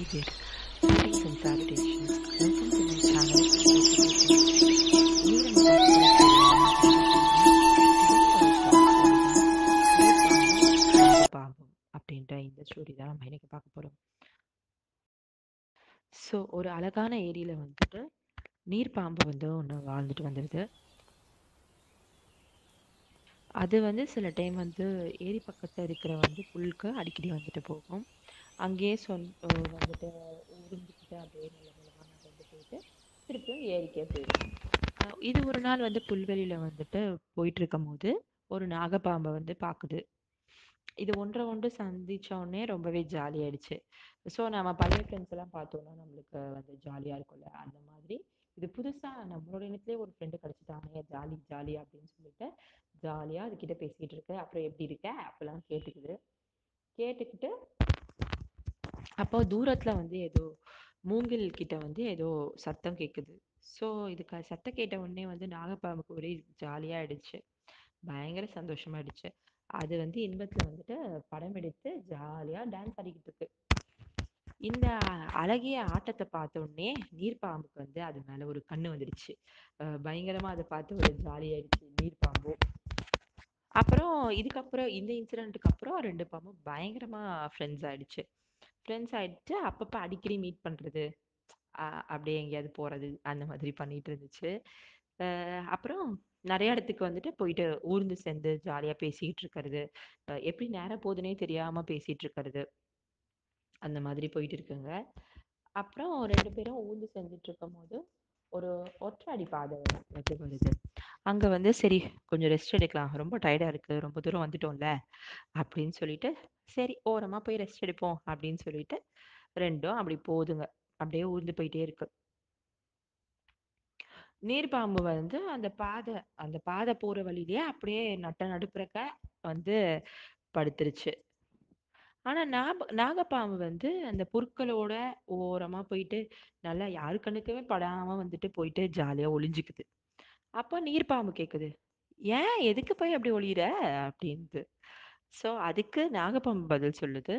பேர் Greetings and salutations. Welcome to my channel. இன்னைக்கு நம்ம பார்க்க போற story என்ன அப்படின்னு பார்த்தீங்கன்னா, பாம்பும் அப்படின்ற இந்த ஸ்டோரி தான் நம்ம இன்னைக்கு பார்க்க போறோம் ஸோ ஒரு அழகான ஏரியில வந்துட்டு நீர்ப்பாம்பு வந்து ஒன்று வாழ்ந்துட்டு வந்துடுது அது வந்து சில டைம் வந்து ஏரி பக்கத்தில் இருக்கிற வந்து புல்லுக்கு அடிக்கடி வந்துட்டு போகும் அங்கேயே சொன் அஹ் வந்துட்டு உறிஞ்சிக்கிட்டு அப்படியே நல்ல மெல்லமாக நடந்து போயிட்டு திருப்பியும் ஏரிக்கே போயிடும் அஹ் இது ஒரு நாள் வந்து புல்வெளியில் வந்துட்டு போயிட்டு இருக்கும் போது ஒரு நாகப்பாம்பை வந்து பார்க்குது இது ஒன்றை ஒன்று சந்திச்ச உடனே ரொம்பவே ஜாலியாயிடுச்சு ஸோ நம்ம பழைய ஃப்ரெண்ட்ஸ் எல்லாம் பார்த்தோம்னா நம்மளுக்கு வந்து ஜாலியாக இருக்கும்ல அந்த மாதிரி இது புதுசாக நம்மளோட இனத்துலேயே ஒரு ஃப்ரெண்டு கிடச்சிட்டானே ஜாலி ஜாலி அப்படின்னு சொல்லிட்டு ஜாலியாக அதுக்கிட்ட பேசிக்கிட்டு இருக்கு அப்புறம் எப்படி இருக்க அப்பெல்லாம் கேட்டுக்குது கேட்டுக்கிட்டு அப்போ தூரத்துல வந்து ஏதோ மூங்கில் கிட்ட வந்து ஏதோ சத்தம் கேக்குது ஸோ இதுக்கு சத்தம் கேட்ட உடனே வந்து நாகப்பாம்புக்கு ஒரே ஜாலியாயிடுச்சு பயங்கர சந்தோஷமாயிடுச்சு அது வந்து இன்பத்துல வந்துட்டு படம் எடுத்து ஜாலியா டான்ஸ் ஆடிக்கிட்டு இருக்கு இந்த அழகிய ஆட்டத்தை பார்த்த உடனே நீர்ப்பாம்புக்கு வந்து அது மேல ஒரு கண்ணு வந்துடுச்சு அஹ் பயங்கரமா அதை பார்த்து ஒரு ஜாலியாயிடுச்சு நீர்ப்பாம்பும் அப்புறம் இதுக்கப்புறம் இந்த இன்சிடென்ட்டுக்கு அப்புறம் ரெண்டு பாம்பும் பயங்கரமா ஃப்ரெண்ட்ஸ் ஆயிடுச்சு ஃப்ரெண்ட்ஸ் ஆயிடுச்சு அப்பப்போ அடிக்கடி மீட் பண்றது அஹ் அப்படியே எங்கேயாவது போறது அந்த மாதிரி பண்ணிட்டு இருந்துச்சு அஹ் அப்புறம் நிறைய இடத்துக்கு வந்துட்டு போயிட்டு ஊர்ந்து சேர்ந்து ஜாலியா பேசிட்டு இருக்கிறது அஹ் எப்படி நேரம் போகுதுன்னே தெரியாம பேசிட்டு இருக்கிறது அந்த மாதிரி போயிட்டு இருக்குங்க அப்புறம் ரெண்டு பேரும் ஊர்ந்து செஞ்சுட்டு இருக்கும் போது ஒரு ஒற்றாடி பாதை வந்து வருது அங்க வந்து சரி கொஞ்சம் ரெஸ்ட் எடுக்கலாம் ரொம்ப டயர்டா இருக்கு ரொம்ப தூரம் வந்துட்டோம்ல அப்படின்னு சொல்லிட்டு சரி ஓரமா போய் ரெஸ்ட் எடுப்போம் அப்படின்னு சொல்லிட்டு ரெண்டும் அப்படி போகுதுங்க அப்படியே ஊர்ந்து போயிட்டே இருக்கு நீர்ப்பாம்பு வந்து அந்த பாதை அந்த பாதை போற வழியிலேயே அப்படியே நட்ட நடுப்புறக்க வந்து படுத்துருச்சு ஆனா நாப நாகப்பாம்பு வந்து அந்த புற்களோட ஓரமா போயிட்டு நல்லா யாரு கண்ணுக்குமே படாம வந்துட்டு போயிட்டு ஜாலியா ஒளிஞ்சுக்குது அப்போ நீர்ப்பாம்பு கேக்குது ஏன் எதுக்கு போய் அப்படி ஒளியிற அப்படின்ட்டு சோ அதுக்கு நாகப்பாம்பு பதில் சொல்லுது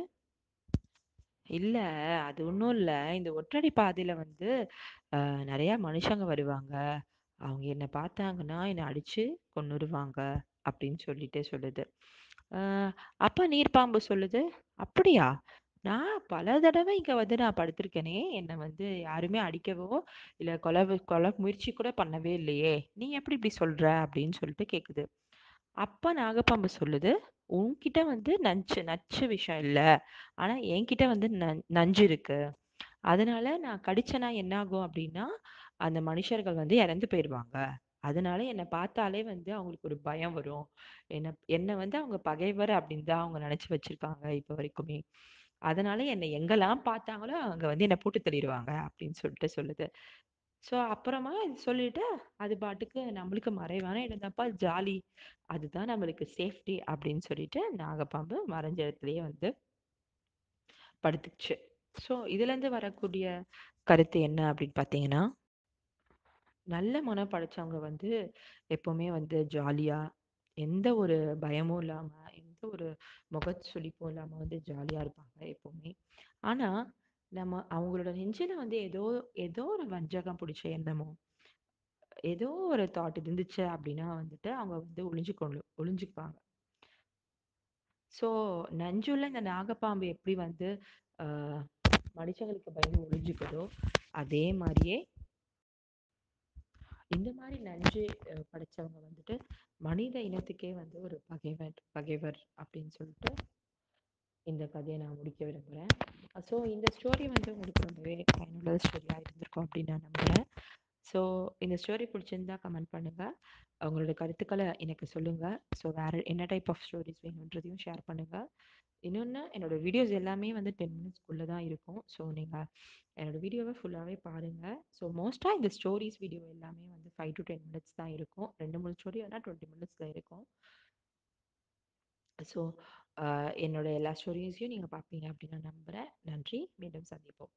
இல்ல அது ஒண்ணும் இல்ல இந்த ஒற்றடி பாதையில வந்து அஹ், நிறைய மனுஷங்க வருவாங்க அவங்க என்ன பார்த்தாங்கன்னா என்னை அடிச்சு கொன்னுருவாங்க அப்படின்னு சொல்லிட்டு சொல்லுது அஹ், அப்ப நீர்ப்பாம்பு சொல்லுது அப்படியா நான் பல தடவை இங்க வந்து நான் படுத்திருக்கேனே என்னை வந்து யாருமே அடிக்கவோ இல்ல கொலை கொலை முயற்சி கூட பண்ணவே இல்லையே நீ எப்படி இப்படி சொல்ற அப்படின்னு சொல்லிட்டு கேக்குது அப்ப நாகப்பாம்பு சொல்லுது உன்கிட்ட வந்து நஞ்சு நச்சு விஷம் இல்ல ஆனா என்கிட்ட வந்து நஞ்- நஞ்சு இருக்கு அதனால நான் கடிச்சேனா என்ன ஆகும் அப்படின்னா அந்த மனுஷர்கள் வந்து இறந்து போயிடுவாங்க அதனால என்னை பார்த்தாலே வந்து அவங்களுக்கு ஒரு பயம் வரும் என்ன என்னை வந்து அவங்க பகைவர் அப்படின்னு தான் அவங்க நினைச்சு வச்சிருக்காங்க இப்ப வரைக்குமே அதனால என்னை எங்கெல்லாம் பார்த்தாங்களோ அங்க வந்து என்னை போட்டு தள்ளிடுவாங்க அப்படின்னு சொல்லிட்டு சொல்லுது சோ அப்புறமா இது சொல்லிட்டு அது பாட்டுக்கு நம்மளுக்கு மறைவான இடம்தான்ப்பா ஜாலி அதுதான் நம்மளுக்கு சேஃப்டி அப்படின்னு சொல்லிட்டு நாகப்பாம்பு மறைஞ்ச இடத்துலயே வந்து படுத்துச்சு ஸோ இதுல இருந்து வரக்கூடிய கருத்து என்ன அப்படின்னு பார்த்தீங்கன்னா நல்ல மனம் படைச்சவங்க வந்து எப்பவுமே வந்து ஜாலியா எந்த ஒரு பயமும் இல்லாம எந்த ஒரு முகச்சுளிப்பும் இல்லாம வந்து ஜாலியா இருப்பாங்க எப்பவுமே ஆனா நம்ம அவங்களோட நெஞ்சில வந்து ஏதோ ஏதோ ஒரு வஞ்சகம் பிடிச்ச எண்ணமோ ஏதோ ஒரு தாட் இருந்துச்சு அப்படின்னா வந்துட்டு அவங்க வந்து ஒளிஞ்சு கொள்ளு ஒளிஞ்சுக்குவாங்க ஸோ நஞ்சுள்ள இந்த நாகப்பாம்பு எப்படி வந்து ஆஹ் மனுஷங்களுக்கு பயந்து ஒளிஞ்சுக்குதோ அதே மாதிரியே இந்த மாதிரி நஞ்சு அஹ், படைச்சவங்க வந்துட்டு மனித இனத்துக்கே வந்து ஒரு பகைவர் பகைவர் அப்படின்னு சொல்லிட்டு இந்த கதையை நான் முடிக்க விரும்புகிறேன் ஸோ இந்த ஸ்டோரி வந்து உங்களுக்கு ரொம்பவே பயனுள்ள ஸ்டோரியாக இருந்திருக்கும் அப்படின்னு நான் நம்புகிறேன் ஸோ இந்த ஸ்டோரி பிடிச்சிருந்தா கமெண்ட் பண்ணுங்கள் உங்களோட கருத்துக்களை எனக்கு சொல்லுங்கள் ஸோ வேறு என்ன டைப் ஆஃப் ஸ்டோரிஸ் வேணுன்றதையும் ஷேர் பண்ணுங்கள் இன்னொன்று என்னோட வீடியோஸ் எல்லாமே வந்து டென் மினிட்ஸ்க்குள்ளே தான் இருக்கும் ஸோ நீங்கள் என்னோட வீடியோவை ஃபுல்லாகவே பாருங்கள் ஸோ மோஸ்ட்டாக இந்த ஸ்டோரிஸ் வீடியோ எல்லாமே வந்து ஃபைவ் டு டென் மினிட்ஸ் தான் இருக்கும் ரெண்டு மூணு ஸ்டோரி வேணால் டுவெண்ட்டி மினிட்ஸில் இருக்கும் ஸோ என்னோட எல்லா ஸ்டோரிஸையும் நீங்கள் பார்ப்பீங்க அப்படின்னு நான் நம்புகிறேன் நன்றி மீண்டும் சந்திப்போம்